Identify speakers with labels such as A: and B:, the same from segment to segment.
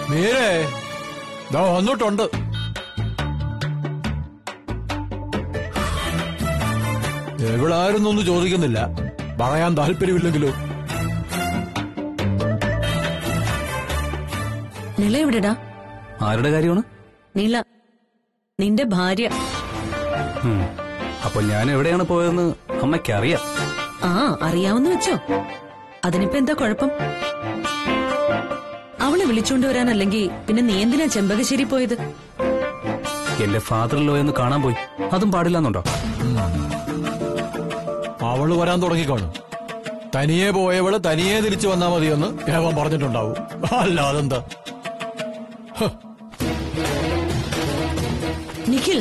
A: മീരേ ദാ വന്നിട്ടുണ്ട് എവിടായിരുന്നൊന്നും ചോദിക്കുന്നില്ല പറയാൻ താല്പര്യമില്ലെങ്കിലോ
B: നില എവിടെടാ
C: ആരുടെ കാര്യമാണ്
B: നില നിന്റെ ഭാര്യ
C: ഉം. അപ്പൊ ഞാൻ എവിടെയാണ് പോയതെന്ന് അമ്മയ്ക്കറിയാം
B: ആ അറിയാവുന്ന വെച്ചോ അതിനിപ്പോ എന്താ കുഴപ്പം അവളെ വിളിച്ചോണ്ട് വരാനല്ലെങ്കിൽ പിന്നെ നീ എന്തിനാ ചെമ്പകശ്ശേരി പോയത്
C: എന്റെ ഫാദർ ലോ എന്ന് കാണാൻ പോയി അതും പാടില്ലെന്നുണ്ടോ
A: അവള് വരാൻ തുടങ്ങിക്കാണും തനിയെ പോയവള് തനിയെ തിരിച്ചു വന്നാ മതിയെന്ന് ഏവൻ പറഞ്ഞിട്ടുണ്ടാവും അല്ലാതെന്താ ഹ്,
B: നിഖിൽ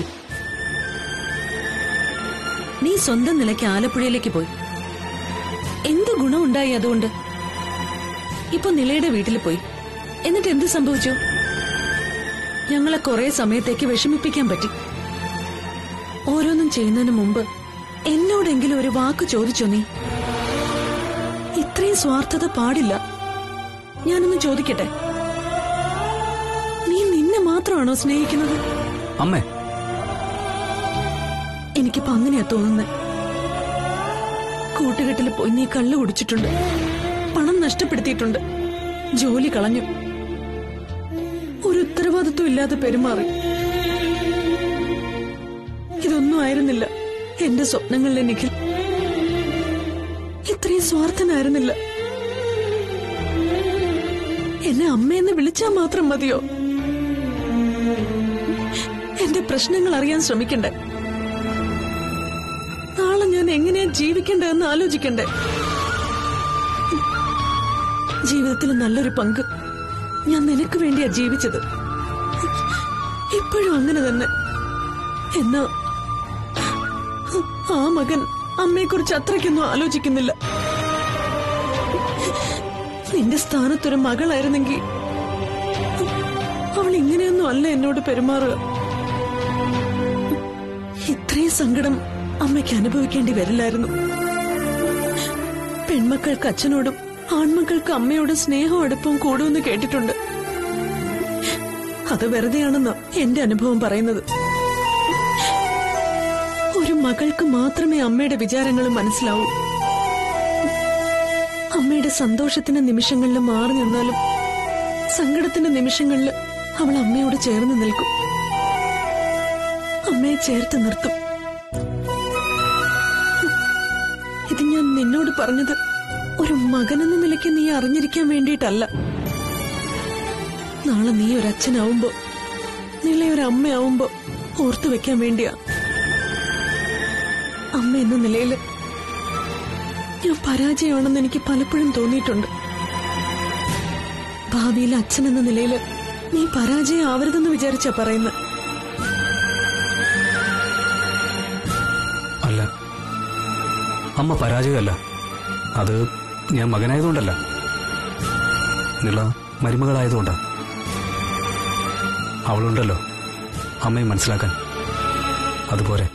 B: നീ സ്വന്തം നിലയ്ക്ക് ആലപ്പുഴയിലേക്ക് പോയി എന്ത് ഗുണമുണ്ടായി അതുകൊണ്ട് ഇപ്പൊ നിലയുടെ വീട്ടിൽ പോയി എന്നിട്ട് എന്ത് സംഭവിച്ചു ഞങ്ങളെ കുറെ സമയത്തേക്ക് വിഷമിപ്പിക്കാൻ പറ്റി ഓരോന്നും ചെയ്യുന്നതിന് മുമ്പ് എന്നോടെങ്കിലും ഒരു വാക്ക് ചോദിച്ചോ നീ ഇത്രയും സ്വാർത്ഥത പാടില്ല ഞാനൊന്ന് ചോദിക്കട്ടെ നീ നിന്നെ മാത്രമാണോ സ്നേഹിക്കുന്നത്
C: അമ്മേ
B: എനിക്കിപ്പോ അങ്ങനെയാ തോന്നുന്നത് കൂട്ടുകെട്ടിൽ പോയി നീ കള്ളു കുടിച്ചിട്ടുണ്ട് പണം നഷ്ടപ്പെടുത്തിയിട്ടുണ്ട് ജോലി കളഞ്ഞു ഒരു ഉത്തരവാദിത്വം ഇല്ലാതെ പെരുമാറി ഇതൊന്നും ആയിരുന്നില്ല എന്റെ സ്വപ്നങ്ങളിലെ നിഖിൽ ഇത്രയും സ്വാർത്ഥനായിരുന്നില്ല എന്നെ അമ്മയെന്ന് വിളിച്ചാൽ മാത്രം മതിയോ എന്റെ പ്രശ്നങ്ങൾ അറിയാൻ ശ്രമിക്കണ്ടേ നാളെ ഞാൻ എങ്ങനെയാ ജീവിക്കേണ്ടതെന്ന് ആലോചിക്കണ്ടേ ജീവിതത്തിൽ നല്ലൊരു പങ്ക് ഞാൻ നിനക്ക് വേണ്ടിയാ ജീവിച്ചത് ഇപ്പോഴും അങ്ങനെ തന്നെ എന്നാ ആ മകൻ അമ്മയെക്കുറിച്ച് അത്രയ്ക്കൊന്നും ആലോചിക്കുന്നില്ല നിന്റെ സ്ഥാനത്തൊരു മകളായിരുന്നെങ്കിൽ അവൾ ഇങ്ങനെയൊന്നും അല്ല എന്നോട് പെരുമാറുക ഇത്രയും സങ്കടം അമ്മയ്ക്ക് അനുഭവിക്കേണ്ടി വരില്ലായിരുന്നു പെൺമക്കൾക്ക് അച്ഛനോടും ആൺമക്കൾക്ക് അമ്മയോടും സ്നേഹവും അടുപ്പവും കൂടുമെന്ന് കേട്ടിട്ടുണ്ട് അത് വെറുതെയാണെന്ന് എന്റെ അനുഭവം പറയുന്നത് ഒരു മകൾക്ക് മാത്രമേ അമ്മയുടെ വിചാരങ്ങൾ മനസ്സിലാവൂ അമ്മയുടെ സന്തോഷത്തിന്റെ നിമിഷങ്ങളിൽ മാറി നിന്നാലും സങ്കടത്തിന്റെ നിമിഷങ്ങളിൽ അവൾ അമ്മയോട് ചേർന്ന് നിൽക്കും അമ്മയെ ചേർത്ത് നിർത്തും ഇത് ഞാൻ നിന്നോട് പറഞ്ഞത് ഒരു മകനെന്ന നിലയ്ക്ക് നീ അറിഞ്ഞിരിക്കാൻ വേണ്ടിയിട്ടല്ല നാളെ നീ ഒരു അച്ഛനാവുമ്പോ നിളെ ഒരു അമ്മയാവുമ്പോ ഓർത്തു വെക്കാൻ വേണ്ടിയാ അമ്മ എന്ന നിലയില് ഞാൻ പരാജയമാണെന്ന് എനിക്ക് പലപ്പോഴും തോന്നിയിട്ടുണ്ട് ഭാവിയിൽ അച്ഛൻ എന്ന നിലയില് നീ പരാജയം ആവരുതെന്ന് വിചാരിച്ചാ പറയുന്നത്
C: അല്ല അമ്മ പരാജയമല്ല അത് ഞാൻ മകനായതുകൊണ്ടല്ല നിള മരുമകളായതുകൊണ്ടാ അവളുണ്ടല്ലോ അമ്മയെ മനസ്സിലാക്കാൻ അതുപോലെ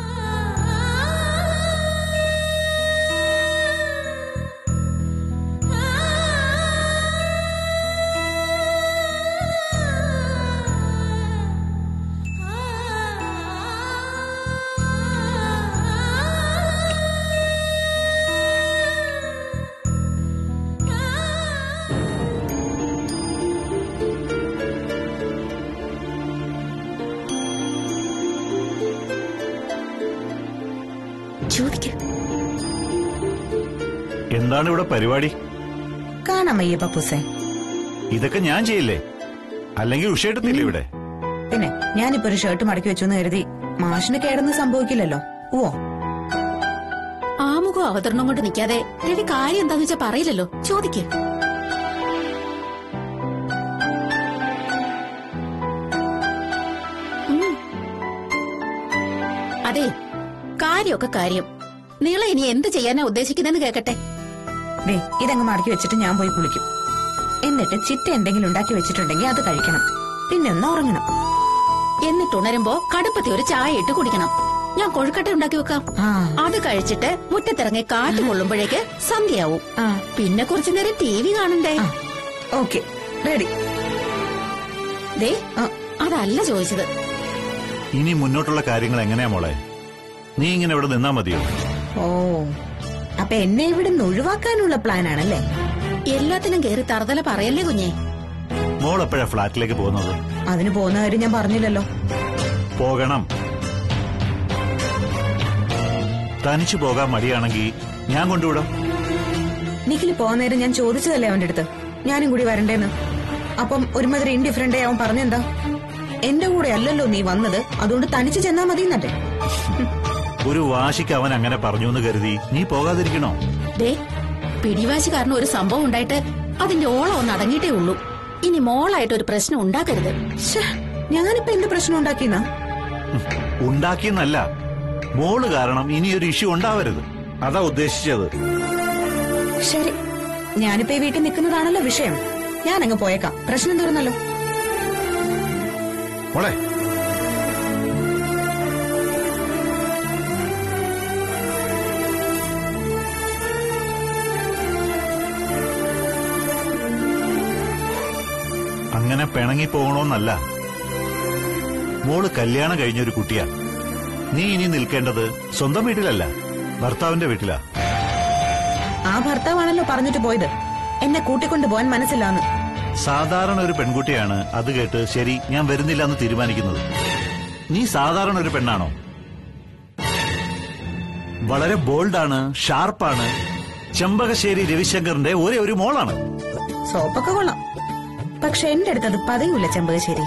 D: ചോദിക്ക
E: എന്താണ് ഇവിടെ പരിപാടി
D: കാണാം അയ്യ പപ്പൂസേ
E: ഇതൊക്കെ ഞാൻ ചെയ്യില്ലേ അല്ലെങ്കിൽ ഉഷയെടുത്തില്ലേ ഇവിടെ
D: പിന്നെ ഞാനിപ്പോ ഒരു ഷർട്ട് മടക്കി വെച്ചു എന്ന് കരുതി മാഷിന് കേടൊന്നും സംഭവിക്കില്ലല്ലോ ഓ
F: ആമുഖം അവതരണം കൊണ്ട് നിൽക്കാതെ രവി കാര്യം എന്താന്ന് വെച്ചാ പറയില്ലല്ലോ ചോദിക്ക് ഉം. അതെ കാര്യമൊക്കെ കാര്യം നീള ഇനി എന്ത് ചെയ്യാനാ ഉദ്ദേശിക്കുന്നതെന്ന് കേക്കട്ടെ
D: ദേ ഇതങ്ങ് മടക്കി വെച്ചിട്ട് ഞാൻ പോയി കുളിക്കും എന്നിട്ട് ചിറ്റ എന്തെങ്കിലും ഉണ്ടാക്കി വെച്ചിട്ടുണ്ടെങ്കിൽ അത് കഴിക്കണം പിന്നെ ഒന്ന് ഉറങ്ങണം
F: എന്നിട്ട് ഉണരുമ്പോ കടുപ്പത്തി ഒരു ചായ ഇട്ട് കുടിക്കണം ഞാൻ കൊഴുക്കട്ട ഉണ്ടാക്കി വെക്കാം
D: ആ
F: അത് കഴിച്ചിട്ട് മുറ്റത്തിറങ്ങി കാറ്റ് കൊള്ളുമ്പോഴേക്ക് സന്ധ്യയാവും
D: ആ
F: പിന്നെ കുറച്ചു നേരം ടി വി കാണണ്ടേ
D: ഓക്കെ റെഡി
F: ദേ
D: ആ,
F: അതല്ല ചോദിച്ചത്
E: ഇനി മുന്നോട്ടുള്ള കാര്യങ്ങൾ എങ്ങനെയാ മോളെ നീ ഇങ്ങനെ ഇവിടെ നിന്നാ മതിയോ
D: ഓ അപ്പൊ എന്നെ ഇവിടെ നിന്ന് ഒഴിവാക്കാനുള്ള പ്ലാൻ ആണല്ലേ
F: എല്ലാത്തിനും കേറി തറുതല പറയല്ലേ കുഞ്ഞെ
E: മോൾ എപ്പോഴാ ഫ്ലാറ്റിലേക്ക് പോകുന്നത്
D: അതിന് പോകുന്ന കാര്യം ഞാൻ പറഞ്ഞില്ലല്ലോ
E: പോകണം തനിച്ചു പോകാൻ മടിയാണെങ്കിൽ ഞാൻ കൊണ്ടുവിടാം
D: നിഖിൽ പോകുന്ന നേരം ഞാൻ ചോദിച്ചതല്ലേ അവന്റെ അടുത്ത് ഞാനും കൂടി വരണ്ടേന്ന് അപ്പം ഒരുമാതിരി ഇൻഡിഫറൻഡേ അവൻ പറഞ്ഞെന്താ എന്റെ കൂടെ അല്ലല്ലോ നീ വന്നത് അതുകൊണ്ട് തനിച്ച് ചെന്നാ മതി എന്നട്ടെ
E: ഒരു വാശിക്ക് അവൻ അങ്ങനെ പറഞ്ഞു എന്ന് കരുതി നീ പോകാതിരിക്കണോ
F: ദേ പിടിവാശി കാരണം ഒരു സംഭവം ഉണ്ടായിട്ട് അതിന്റെ ഓളം ഒന്ന് അടങ്ങിയിട്ടേ ഉള്ളൂ ഇനി മോളായിട്ട് ഒരു പ്രശ്നം ഉണ്ടാക്കരുത്
D: ശ്ശേ, ഞാനിപ്പോ എന്ത് പ്രശ്നം ഉണ്ടാക്കിയെന്നാ
E: ഉണ്ടാക്കിയെന്നല്ല മോള് കാരണം ഇനി ഒരു ഇഷ്യൂ ഉണ്ടാവരുത് അതാ ഉദ്ദേശിച്ചത്
D: ശരി ഞാനിപ്പോ ഈ വീട്ടിൽ നിൽക്കുന്നതാണല്ലോ വിഷയം ഞാൻ അങ്ങ് പോയേക്കാം പ്രശ്നം തീർന്നല്ലോ
E: മോളെ അങ്ങനെ പിണങ്ങി പോകണോന്നല്ല മോള് കല്യാണം കഴിഞ്ഞൊരു കുട്ടിയാ നീ ഇനി നിൽക്കേണ്ടത് സ്വന്തം വീട്ടിലല്ല ഭർത്താവിന്റെ വീട്ടിലാ
D: ആ ഭർത്താവാണല്ലോ പറഞ്ഞിട്ട് പോയത് എന്നെ കൂട്ടിക്കൊണ്ടു പോവാൻ മനസ്സിലാന്ന്
E: സാധാരണ ഒരു പെൺകുട്ടിയാണ് അത് കേട്ട് ശരി ഞാൻ വരുന്നില്ല എന്ന് തീരുമാനിക്കുന്നത് നീ സാധാരണ ഒരു പെണ്ണാണോ വളരെ ബോൾഡാണ് ഷാർപ്പാണ് ചെമ്പകശ്ശേരി രവിശങ്കറിന്റെ ഒരേ ഒരു മോളാണ്
D: സോപ്പൊക്കെ കൊള്ളാം പക്ഷെ എന്റെ അടുത്ത് അത് പതിവില്ല ചെമ്പകശ്ശേരി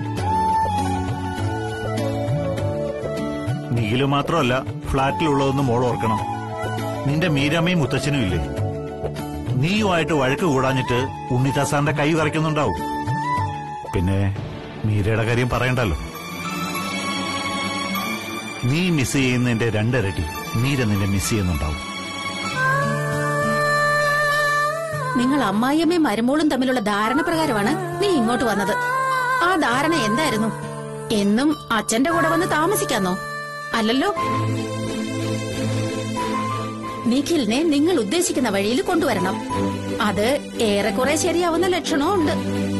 E: നീല് മാത്രമല്ല ഫ്ളാറ്റിലുള്ളതെന്ന് മോൾ ഓർക്കണം നിന്റെ മീരമ്മയും മുത്തച്ഛനും ഇല്ലേ നീയുമായിട്ട് വഴക്ക് കൂടാഞ്ഞിട്ട് ഉണ്ണിത്താസാറിന്റെ കൈ വരയ്ക്കുന്നുണ്ടാവും പിന്നെ മീരയുടെ കാര്യം പറയണ്ടല്ലോ നീ മിസ് ചെയ്യുന്നതിന്റെ രണ്ടിരട്ടി മീര നിന്നെ മിസ് ചെയ്യുന്നുണ്ടാവും
F: നിങ്ങൾ അമ്മായിയമ്മയും മരുമോളും തമ്മിലുള്ള ധാരണ പ്രകാരമാണ് നീ ഇങ്ങോട്ട് വന്നത് ആ ധാരണ എന്തായിരുന്നു എന്നും അച്ഛന്റെ കൂടെ വന്ന് താമസിക്കാന്നോ അല്ലല്ലോ നിഖിലിനെ നിങ്ങൾ ഉദ്ദേശിക്കുന്ന വഴിയിൽ കൊണ്ടുവരണം അത് ഏറെക്കുറെ ശരിയാവുന്ന ലക്ഷണവും ഉണ്ട്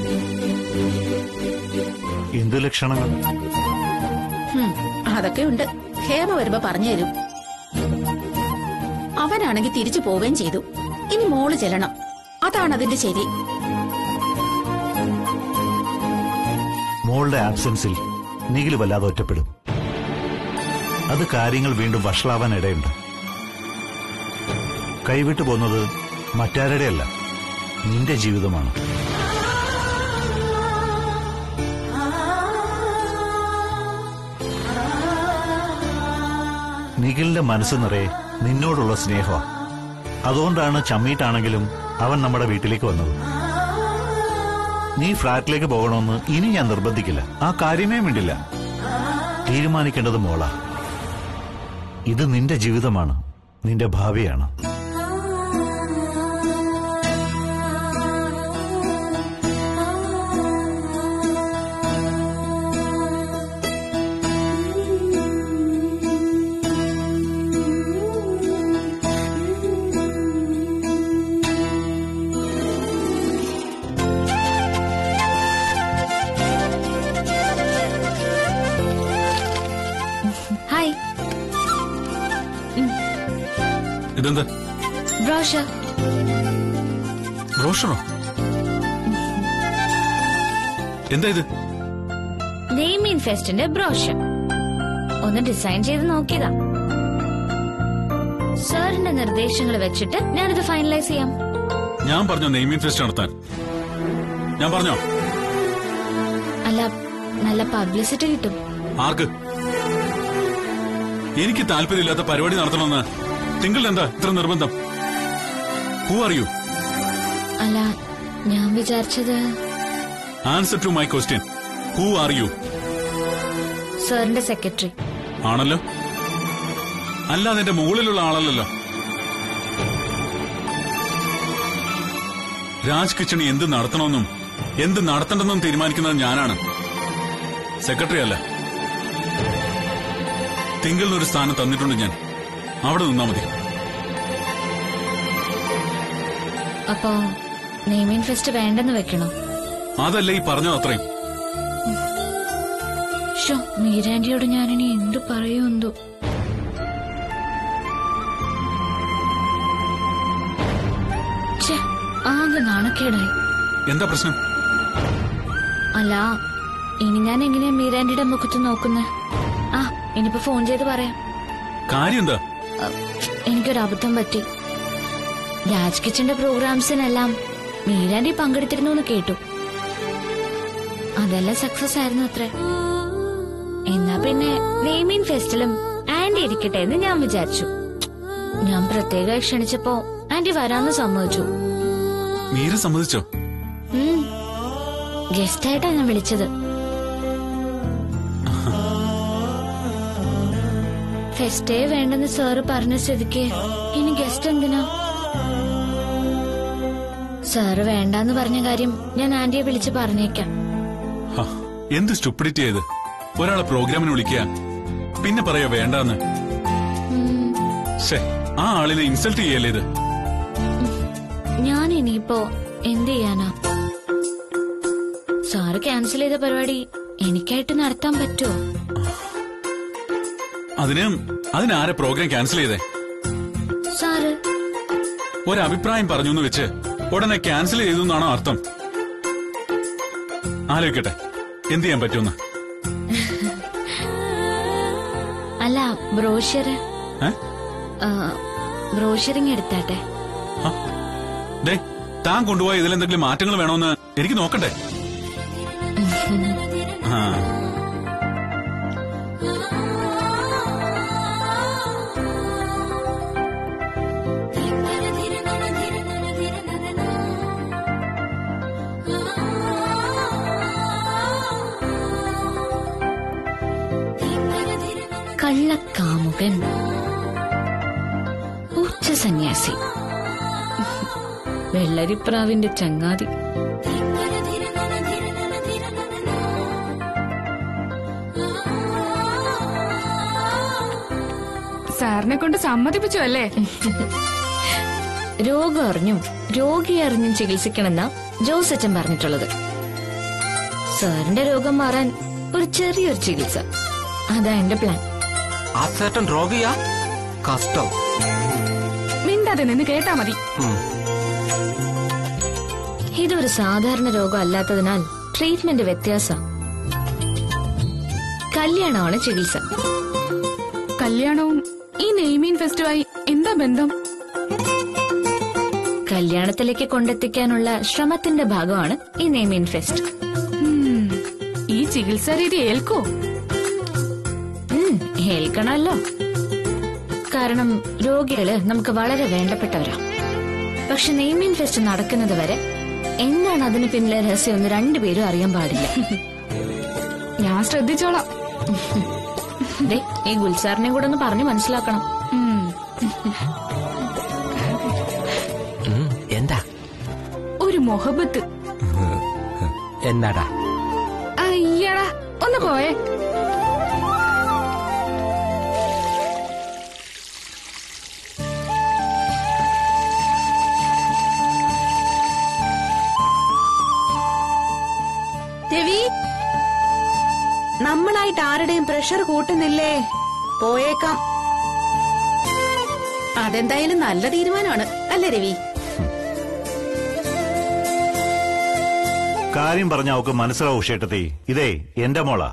E: എന്തു ലക്ഷണങ്ങൾ
F: ഹും, അതൊക്കെ ഉണ്ട് ഹേമ വരുമ്പോ പറഞ്ഞു തരും അവനാണെങ്കിൽ തിരിച്ചു പോവുകയും ചെയ്തു ഇനി മോള് ചെല്ലണം അതാണ് അതിന്റെ ശരി
E: മോളുടെ ആബ്സെൻസിൽ നീല് വല്ലാതെ ഒറ്റപ്പെടും അത് കാര്യങ്ങൾ വീണ്ടും വഷളാവാൻ ഇടയുണ്ട് കൈവിട്ടു പോകുന്നത് മറ്റാരുടെയല്ല നിന്റെ ജീവിതമാണ് നിഖിലിന്റെ മനസ്സ് നിറയെ നിന്നോടുള്ള സ്നേഹമാണ് അതുകൊണ്ടാണ് ചമ്മീട്ടാണെങ്കിലും അവൻ നമ്മുടെ വീട്ടിലേക്ക് വന്നത് നീ ഫ്ളാറ്റിലേക്ക് പോകണമെന്ന് ഇനി ഞാൻ നിർബന്ധിക്കില്ല ആ കാര്യമേ വേണ്ടില്ല തീരുമാനിക്കേണ്ടത് മോളാ ഇത് നിന്റെ ജീവിതമാണ് നിന്റെ ഭാവിയാണ്
G: ഹായ്
C: ഇതെന്താ
G: ബ്രോഷർ
C: റോഷറോ എന്താ ഇത്
G: നെയ്മീൻ ഫെസ്റ്റിന്റെ ബ്രോഷർ ഒന്ന് ഡിസൈൻ ചെയ്ത് നോക്കിയതാ സാറിന്റെ നിർദ്ദേശങ്ങൾ വെച്ചിട്ട് ഞാനിത് ഫൈനലൈസ് ചെയ്യാം
C: ഞാൻ പറഞ്ഞോ നെയ്മീൻ ഫെസ്റ്റ് നടത്താൻ ഞാൻ പറഞ്ഞോ
G: അല്ല നല്ല പബ്ലിസിറ്റി കിട്ടും
C: ആർക്ക് എനിക്ക് താല്പര്യമില്ലാത്ത പരിപാടി നടത്തണമെന്ന് തിങ്കൾ എന്താ ഇത്ര നിർബന്ധം ഹൂ ആർ യു
G: അല്ല ഞാൻ വിചാരിച്ചത്
C: answer to my question who are you
G: സാറിന്റെ സെക്രട്ടറി
C: ആണല്ലോ അല്ലാതെ എന്റെ മുകളിലുള്ള ആളല്ലല്ലോ രാജ് കിച്ചണി എന്ത് നടത്തണമെന്നും എന്ത് നടത്തണ്ടെന്നും തീരുമാനിക്കുന്നത് ഞാനാണ് സെക്രട്ടറി അല്ല തിങ്കളിനൊരു സ്ഥാനം തന്നിട്ടുണ്ട് ഞാൻ അവിടെ നിന്നാ മതി
G: അപ്പോ നെയ്മീൻ ഫെസ്റ്റ് വേണ്ടെന്ന് വെക്കണോ
C: അതല്ല ഈ പറഞ്ഞത് അത്രയും
G: ഷോ മീരാന്റിയോട് ഞാനിനി എന്തു പറയുമെന്തോ ഛെ, ആകെ നാണക്കേടായി
C: എന്താ പ്രശ്നം
G: അല്ല ഇനി ഞാൻ എങ്ങനെയാ മീരാന്റിയുടെ മുഖത്ത് നോക്കുന്നേ ആ ഇനിയിപ്പോ ഫോൺ ചെയ്ത് പറയാം
C: കാര്യം എന്താ
G: അ, എനിക്കൊരു അബദ്ധം പറ്റി രാജ് കിച്ചന്റെ പ്രോഗ്രാംസിനെല്ലാം മീരാന്റി പങ്കെടുത്തിരുന്നു എന്ന് കേട്ടു അതെല്ലാം സക്സസ് ആയിരുന്നു അത്രേ എന്നാ പിന്നെ നെയ്മീൻ ഫെസ്റ്റിലും ആന്റി ഇരിക്കട്ടെ എന്ന് ഞാൻ വിചാരിച്ചു ഞാൻ പ്രത്യേകമായി ക്ഷണിച്ചപ്പോ ആന്റി വരാന്ന് സമ്മതിച്ചു
C: മീര സമ്മതിച്ചോ
G: ഗസ്റ്റായിട്ടാ ഞാൻ വിളിച്ചത് ഫെസ്റ്റേ വേണ്ടെന്ന് സാറ് പറഞ്ഞ സ്ഥിതിക്ക് ഇനി ഗസ്റ്റ് എന്തിനാ സാറ് വേണ്ടാന്ന് പറഞ്ഞ കാര്യം ഞാൻ ആന്റിയെ വിളിച്ച് പറഞ്ഞേക്കാം
C: ഹ, എന്ത് സ്റ്റുപ്പിഡിറ്റി ചെയ്ത് ഒരാളെ പ്രോഗ്രാമിന് വിളിക്കുക പിന്നെ പറയാ വേണ്ടാന്ന് ശേ ആ ആളിനെ ഇൻസൾട്ട് ചെയ്യല്ലേ ഇത്
G: ഞാൻ ഇനിയിപ്പോ എന്ത് ചെയ്യാനാ സാറ് ക്യാൻസൽ ചെയ്ത പരിപാടി എനിക്കായിട്ട് നടത്താൻ പറ്റുമോ
C: അതിന് അതിനാരെ പ്രോഗ്രാം ക്യാൻസൽ ചെയ്തേ
G: സാറ്
C: ഒരഭിപ്രായം പറഞ്ഞു എന്ന് വെച്ച് ഉടനെ ക്യാൻസൽ ചെയ്തു എന്നാണോ അർത്ഥം ആലോചിക്കട്ടെ എന്ത് ചെയ്യാൻ പറ്റുമെന്ന്
G: അല്ല ബ്രോഷ്യർ
C: ഏ?
G: ബ്രോഷ്യറിങ് എടുത്താട്ടെ
C: ഹ? ദേ താൻ കൊണ്ടുപോയ ഇതിലെന്തെങ്കിലും മാറ്റങ്ങൾ വേണോന്ന് എനിക്ക് നോക്കണ്ടേ ആ
G: കള്ളക്കാമുകൻ ഉച്ച സന്യാസി വെള്ളരിപ്രാവിന്റെ ചങ്ങാതി
H: സാറിനെ കൊണ്ട് സമ്മതിപ്പിച്ചു അല്ലേ
G: രോഗം അറിഞ്ഞും രോഗി അറിഞ്ഞും ചികിത്സിക്കണമെന്ന ജോസച്ചൻ പറഞ്ഞിട്ടുള്ളത് സാറിന്റെ രോഗം മാറാൻ ഒരു ചെറിയൊരു ചികിത്സ അതാ എന്റെ പ്ലാൻ
I: ആ ചേട്ടൻ രോഗിയാ കഷ്ടം
H: മിണ്ടാതെ നിന്ന് കേട്ടാ മതി
I: ഉം.
G: ഇതൊരു സാധാരണ രോഗം അല്ലാത്തതിനാൽ ട്രീറ്റ്മെന്റ് വ്യത്യാസം കല്യാണമാണ് ചികിത്സ
H: കല്യാണവും ഈ നെയ്മീൻ ഫെസ്റ്റുമായി എന്താ ബന്ധം
G: കല്യാണത്തിലേക്ക് കൊണ്ടെത്തിക്കാനുള്ള ശ്രമത്തിന്റെ ഭാഗമാണ് ഈ നെയ്മീൻ ഫെസ്റ്റ്
H: ഉം, ഈ ചികിത്സാ രീതി ഏൽക്കോ
G: ഉം, ഏൽക്കണമല്ലോ കാരണം രോഗികള് നമുക്ക് വളരെ വേണ്ടപ്പെട്ടവരാ പക്ഷെ നെയ്മീൻ ഫെസ്റ്റ് നടക്കുന്നത് വരെ എന്താണ് അതിന് പിന്നിലെ രഹസ്യം എന്ന് രണ്ടുപേരും അറിയാൻ പാടില്ല
H: ഞാൻ ശ്രദ്ധിച്ചോളാം
G: ദേ ഈ ഗുൽസാറിനെ കൂടെ ഒന്ന് പറഞ്ഞു മനസ്സിലാക്കണം
H: ഉം,
I: ഉം, എന്താ
H: ഒരു മൊഹബത്ത്
I: എന്താടാ
H: അയ്യടാ ഒന്ന് പോയേ
D: രവി നമ്മളായിട്ട് ആരുടെയും പ്രഷർ കൂട്ടുന്നില്ലേ പോയേക്കാം
F: അതെന്തായാലും നല്ല തീരുമാനമാണ് അല്ലേ രവി
E: കാര്യം പറഞ്ഞ അവക്ക് മനസ്സിലാവും ഷേട്ടത്തി ഇതേ എന്റെ മോളാ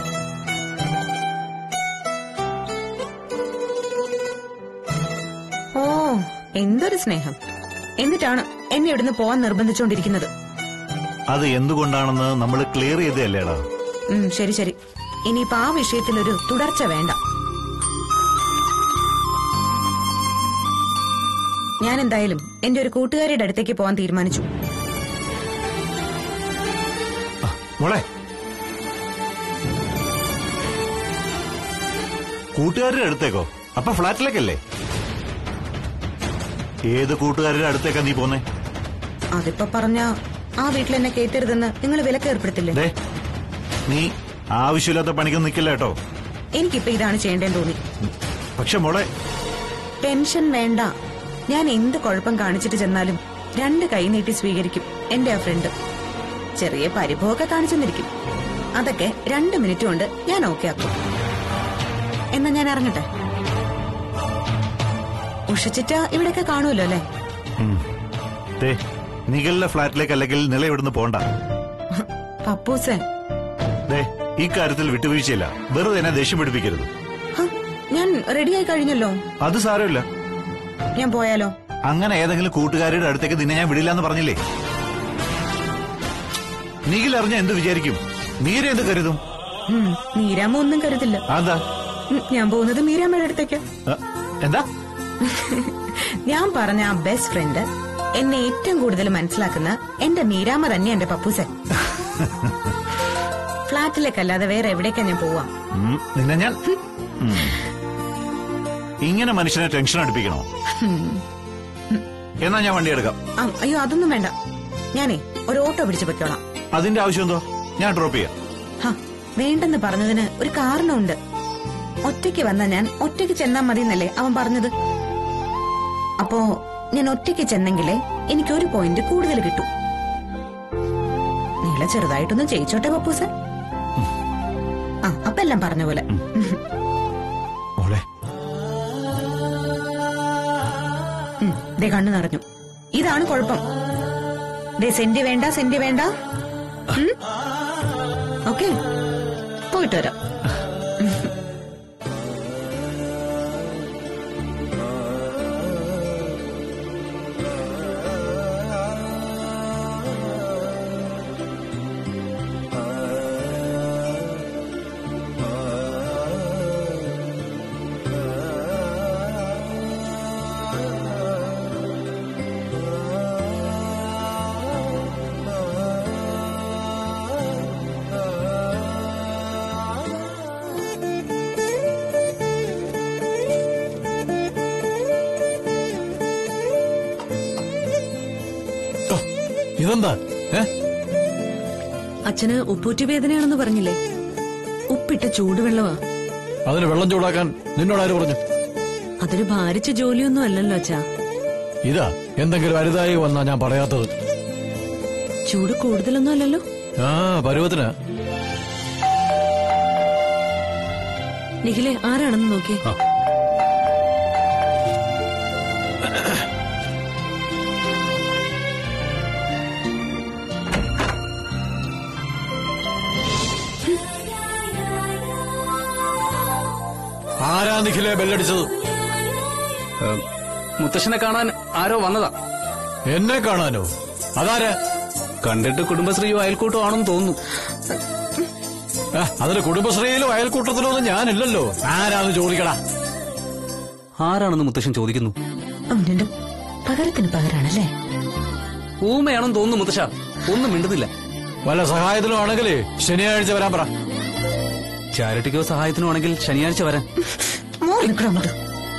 D: ഓ എന്തൊരു സ്നേഹം എന്നിട്ടാണ് എന്നെ ഇവിടുന്ന് പോവാൻ നിർബന്ധിച്ചുകൊണ്ടിരിക്കുന്നത്
E: അത് എന്തുകൊണ്ടാണെന്ന് നമ്മൾ ക്ലിയർ ചെയ്തല്ലേടാ
D: ഉം, ശരി ശരി ഇനിയിപ്പോ ആ വിഷയത്തിലൊരു തുടർച്ച വേണ്ട ഞാൻ എന്തായാലും എന്റെ ഒരു കൂട്ടുകാരിയുടെ അടുത്തേക്ക് പോവാൻ തീരുമാനിച്ചു
E: മോളെ കൂട്ടുകാരുടെ അടുത്തേക്കോ അപ്പൊ ഫ്ലാറ്റിലേക്കല്ലേ ഏത് കൂട്ടുകാരുടെ അടുത്തേക്കാ നീ പോന്നേ
D: അതിപ്പോ പറഞ്ഞ ആ വീട്ടിൽ എന്നെ കേറ്റരുതെന്ന് നിങ്ങൾ വിലക്ക് ഏർപ്പെടുത്തില്ലേ
E: ദേ നീ ആവശ്യമില്ലാത്ത പണിക്കൊന്നും നിൽക്കില്ല കേട്ടോ
D: എനിക്കിപ്പോ ഇതാണ് ചെയ്യേണ്ടതെന്ന് തോന്നി
E: പക്ഷെ മോളെ
D: ടെൻഷൻ വേണ്ട ഞാൻ എന്ത് കുഴപ്പം കാണിച്ചിട്ട് ചെന്നാലും രണ്ട് കൈ നീട്ടി സ്വീകരിക്കും എന്റെ ആ ഫ്രണ്ട് ചെറിയ പരിഭവമൊക്കെ കാണിച്ചെന്നിരിക്കും അതൊക്കെ രണ്ട് മിനിറ്റ് കൊണ്ട് ഞാൻ ഓക്കെ ആക്കും എന്നാ ഞാൻ ഇറങ്ങട്ടെ ഉഷച്ചിറ്റ ഇവിടെയൊക്കെ കാണുമല്ലോ അല്ലേ
E: ഉം. ദേ നിഖലിന്റെ ഫ്ലാറ്റിലേക്ക് അല്ലെങ്കിൽ നില ഇവിടുന്ന് പോണ്ട
D: പപ്പൂസൻ
E: ദേ ഈ കാര്യത്തിൽ വിട്ടുവീഴ്ചയില്ല വെറുതെ എന്നെ ദേഷ്യം പിടിപ്പിക്കരുത്
D: ഹ, ഞാൻ റെഡിയായി കഴിഞ്ഞല്ലോ
E: അത് സാരമില്ല
D: ഞാൻ പോയാലോ
E: അങ്ങനെ ഏതെങ്കിലും കൂട്ടുകാരുടെ അടുത്തേക്ക് നിന്നെ ഞാൻ വിടില്ല എന്ന് പറഞ്ഞില്ലേ നിഖിൽ അറിഞ്ഞ എന്ത് വിചാരിക്കും മീര എന്ത് കരുതും
D: ഉം, മീരാമ്മ ഒന്നും കരുതില്ല
E: അതെന്താ
D: ഉം, ഞാൻ പോകുന്നത് മീരാമ്മയുടെ അടുത്തേക്ക്
E: അ, എന്താ
D: ഞാൻ പറഞ്ഞ ആ ബെസ്റ്റ് ഫ്രണ്ട് എന്നെ ഏറ്റവും കൂടുതൽ മനസ്സിലാക്കുന്ന എന്റെ മീരാമ്മ തന്നെ എന്റെ പപ്പൂസൻ ഫ്ലാറ്റിലേക്കല്ലാതെ വേറെ എവിടേക്കാ ഞാൻ പോവാ
E: ഉം, നിന്നെ ഞാൻ ഉം. ഇങ്ങനെ മനുഷ്യനെ ടെൻഷൻ അടുപ്പിക്കണോ എന്നാ ഞാൻ വണ്ടി എടുക്കാം
D: ആ, അയ്യോ അതൊന്നും വേണ്ട ഞാനേ ഒരു ഓട്ടോ പിടിച്ചു പൊയ്ക്കോളാം
E: അതിന്റെ ആവശ്യം എന്തോ ഞാൻ ഡ്രോപ്പ് ചെയ്യാം
D: ഹ, വേണ്ടെന്ന് പറഞ്ഞതിന് ഒരു കാരണമുണ്ട് ഒറ്റയ്ക്ക് വന്ന ഞാൻ ഒറ്റയ്ക്ക് ചെന്നാ മതി എന്നല്ലേ അവൻ പറഞ്ഞത് അപ്പോ ഞാൻ ഒറ്റയ്ക്ക് ചെന്നെങ്കിലേ എനിക്ക് ഒരു പോയിന്റ് കൂടുതൽ കിട്ടും നീള ചെറുതായിട്ടൊന്ന് ജയിച്ചോട്ടെ പപ്പൂസ ആ അപ്പൊ എല്ലാം പറഞ്ഞ പോലെ
E: മോളെ
D: ഉം, ദേ കണ്ണു നിറഞ്ഞു ഇതാണ് കുഴപ്പം ദേ സെന്റ് വേണ്ട സെന്റ് വേണ്ട ഓക്കെ പോയിട്ട് വരാം
A: ഓ, ഇതെന്താ ഏ
B: അച്ഛന് ഉപ്പൂറ്റി വേദനയാണെന്ന് പറഞ്ഞില്ലേ ഉപ്പിട്ട ചൂടുവെള്ളമാ
A: അതിന് വെള്ളം ചൂടാക്കാൻ നിന്നോടാര് പറഞ്ഞു
B: അതൊരു ഭാരിച്ച ജോലിയൊന്നും അല്ലല്ലോ അച്ഛാ
A: ഇതാ എന്തെങ്കിലും അരുതായി വന്നാ ഞാൻ പറയാത്തത്
B: ചൂട് കൂടുതലൊന്നും അല്ലല്ലോ
A: ആ പരുവത്തിന്
B: നിഖിലെ ആരാണെന്ന് നോക്കി
A: ആരാ നിഖിലെ ബെല്ലടിച്ചത്
J: മുത്തശ്ശനെ കാണാൻ ആരോ വന്നതാ
A: എന്നെ കാണാനോ അതാരാ
J: കണ്ടിട്ട് കുടുംബശ്രീയോ അയൽക്കൂട്ടോ ആണെന്ന് തോന്നുന്നു
A: ആ, അതിന് കുടുംബശ്രീയിലും അയൽക്കൂട്ടത്തിലും ഒന്നും ഞാനില്ലല്ലോ ആരാന്ന് ചോദിക്കടാ
J: ആരാണെന്ന് മുത്തശ്ശൻ ചോദിക്കുന്നു
D: അവന്റെ പകരത്തിന് പകരാണല്ലേ
J: ഊമയാണെന്ന് തോന്നുന്നു മുത്തശ്ശ ഒന്നും മിണ്ടുന്നില്ല
A: വല്ല സഹായത്തിനും ആണെങ്കിലേ ശനിയാഴ്ച വരാൻ പറ
J: ചാരിറ്റിക്കോ സഹായത്തിനോ ആണെങ്കിൽ ശനിയാഴ്ച വരാൻ
D: മോറി നിൽക്കണം അങ്ങോട്ട്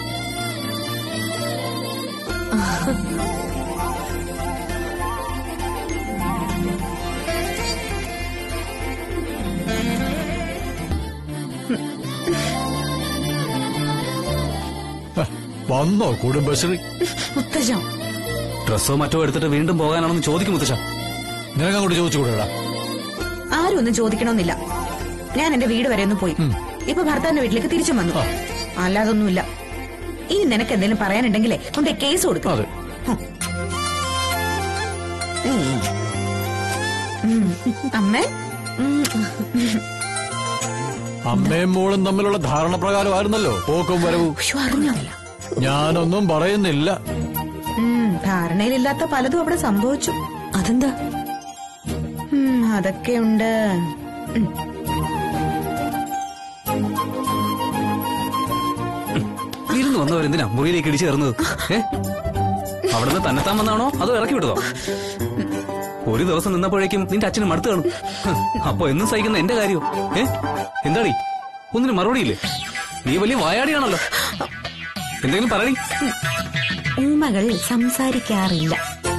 A: ഹ, വന്നോ കുടുംബശ്രീ
D: മുത്തശ്ശം
J: ഡ്രസ്സോ മറ്റോ എടുത്തിട്ട് വീണ്ടും പോകാനാണെന്ന് ചോദിക്കും മുത്തശ്ശ
A: നിനക്ക് അങ്ങോട്ട് ചോദിച്ചു കൂടെടാ
D: ആരും ഒന്നും ചോദിക്കണമെന്നില്ല ഞാൻ എന്റെ വീട് വരെ ഒന്ന് പോയി ഇപ്പൊ ഭർത്താവിന്റെ വീട്ടിലേക്ക് തിരിച്ചു വന്നു
A: ആ.
D: അല്ലാതൊന്നുമില്ല ഇനി നിനക്ക് എന്തെങ്കിലും പറയാനുണ്ടെങ്കിലേ കൊണ്ട് കേസ് കൊടുക്കും
A: അതെ
D: അമ്മേ ഉം.
A: അമ്മയും മോളും തമ്മിലുള്ള ധാരണ പ്രകാരമായിരുന്നല്ലോ പോക്കും വരവും
D: ഉയ്യോ, അറിഞ്ഞില്ല
A: ഞാനൊന്നും പറയുന്നില്ല
D: ഉം, ധാരണയിലില്ലാത്ത പലതും അവിടെ സംഭവിച്ചു
B: അതെന്താ
D: ഉം, അതൊക്കെയുണ്ട് ഉം.
J: വിരുന്ന് വന്നവരെന്തിനാ മുറിയിലേക്ക് ഇടിച്ചു കയറുന്നത് ഏ അവിടുന്ന് തന്നെത്താൻ വന്നാണോ അതോ ഇറക്കി വിട്ടതോ ഒരു ദിവസം നിന്നപ്പോഴേക്കും നിന്റെ അച്ഛന് മടുത്തു കാണും ഹ്, അപ്പൊ എന്നും സഹിക്കുന്ന എന്റെ കാര്യം ഏ എന്താടി ഒന്നിനും മറുപടിയില്ലേ നീ വലിയ വായാടിയാണല്ലോ എന്തെങ്കിലും പറയണി
D: ഊമകൾ സംസാരിക്കാറില്ല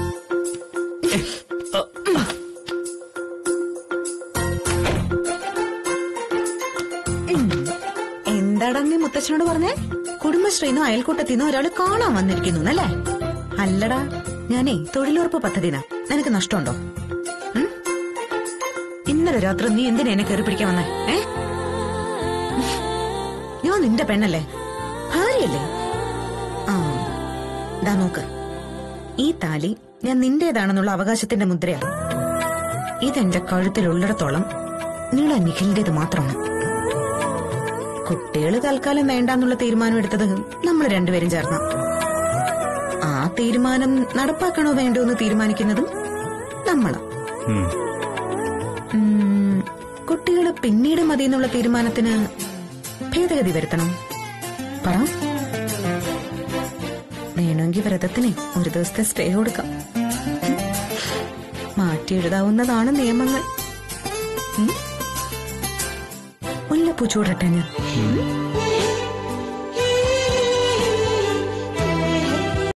D: ഉം. എന്താടാ നീ മുത്തച്ഛനോട് പറഞ്ഞേ കുടുംബശ്രീന്നോ അയൽക്കൂട്ടത്തിന്നോ ഒരാള് കാണാൻ വന്നിരിക്കുന്നു എന്നല്ലേ അല്ലടാ ഞാനേ തൊഴിലുറപ്പ് പദ്ധതിനാ നിനക്ക് നഷ്ടമുണ്ടോ ഉം? ഇന്ന ഇന്നലെ രാത്രി നീ എന്തിനാ എന്നെ കയറി പിടിക്കാൻ വന്നേ ഏ ഞാൻ നിന്റെ പെണ്ണല്ലേ ഭാര്യയല്ലേ ആ ദാ നോക്ക് ഈ താലി ഞാൻ നിന്റേതാണെന്നുള്ള അവകാശത്തിന്റെ മുദ്രയാ ഇതെന്റെ കഴുത്തിലുള്ളിടത്തോളം നിങ്ങൾ നിഖിലിന്റേത് മാത്രമാണ് കുട്ടികള് തൽക്കാലം വേണ്ടാന്നുള്ള തീരുമാനം എടുത്തത് നമ്മൾ രണ്ടുപേരും ചേർന്ന ആ തീരുമാനം നടപ്പാക്കണോ വേണ്ടോ എന്ന് തീരുമാനിക്കുന്നതും നമ്മളാ
J: ഉം.
D: ഉം, കുട്ടികള് പിന്നീട് മതി എന്നുള്ള തീരുമാനത്തിന് ഭേദഗതി വരുത്തണം പറ വേണമെങ്കിൽ വ്രതത്തിന് ഒരു ദിവസത്തെ സ്റ്റേ കൊടുക്കാം മാറ്റി എഴുതാവുന്നതാണ് നിയമങ്ങൾ ഉം? മുല്ലപ്പൂ ചൂടട്ടെ ഞാൻ